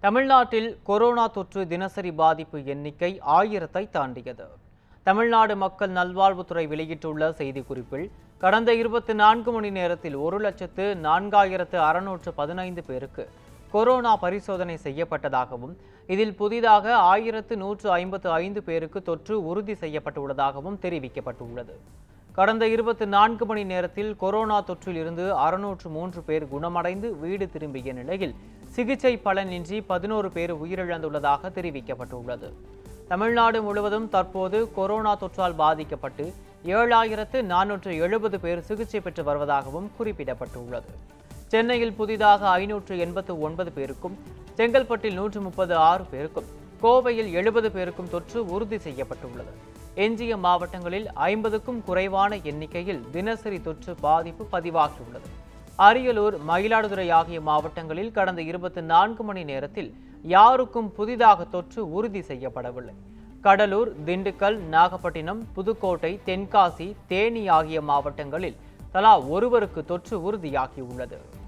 தமிழ்நாட்டில் கொரோனா தொற்று தினசரி பாதிப்பு எண்ணிக்கை ஆயிரத்தை தாண்டியது தமிழ்நாடு மக்கள் நல்வாழ்வுத்துறை வெளியிட்டுள்ள செய்திக்குறிப்பில் கடந்த இருபத்தி நான்கு மணி நேரத்தில் ஒரு லட்சத்து நான்காயிரத்து அறுநூற்று பதினைந்து பேருக்கு கொரோனா பரிசோதனை செய்யப்பட்டதாகவும் இதில் புதிதாக ஆயிரத்து நூற்று ஐம்பத்து ஐந்து பேருக்கு தொற்று உறுதி செய்யப்பட்டுள்ளதாகவும் தெரிவிக்கப்பட்டுள்ளது கடந்த இருபத்தி நான்கு மணி நேரத்தில் கொரோனா தொற்றில் இருந்து அறுநூற்று மூன்று பேர் குணமடைந்து வீடு திரும்பிய நிலையில் சிகிச்சை பலனின்றி பதினோரு பேர் உயிரிழந்துள்ளதாக தெரிவிக்கப்பட்டுள்ளது தமிழ்நாடு முழுவதும் தற்போது கொரோனா தொற்றால் பாதிக்கப்பட்டு ஏழாயிரத்து நானூற்று எழுபது பேர் சிகிச்சை பெற்று வருவதாகவும் குறிப்பிடப்பட்டுள்ளது சென்னையில் புதிதாக ஐநூற்று எண்பத்து ஒன்பது பேருக்கும் செங்கல்பட்டில் நூற்று முப்பது ஆறு பேருக்கும் கோவையில் எழுபது பேருக்கும் தொற்று உறுதி செய்யப்பட்டுள்ளது எஞ்சிய மாவட்டங்களில் ஐம்பதுக்கும் குறைவான எண்ணிக்கையில் தினசரி தொற்று பாதிப்பு பதிவாகியுள்ளது அரியலூர் மயிலாடுதுறை ஆகிய மாவட்டங்களில் கடந்த இருபத்தி நான்கு மணி நேரத்தில் யாருக்கும் புதிதாக தொற்று உறுதி செய்யப்படவில்லை கடலூர் திண்டுக்கல் நாகப்பட்டினம் புதுக்கோட்டை தென்காசி தேனி ஆகிய மாவட்டங்களில் தலா ஒருவருக்கு தொற்று உறுதியாகியுள்ளது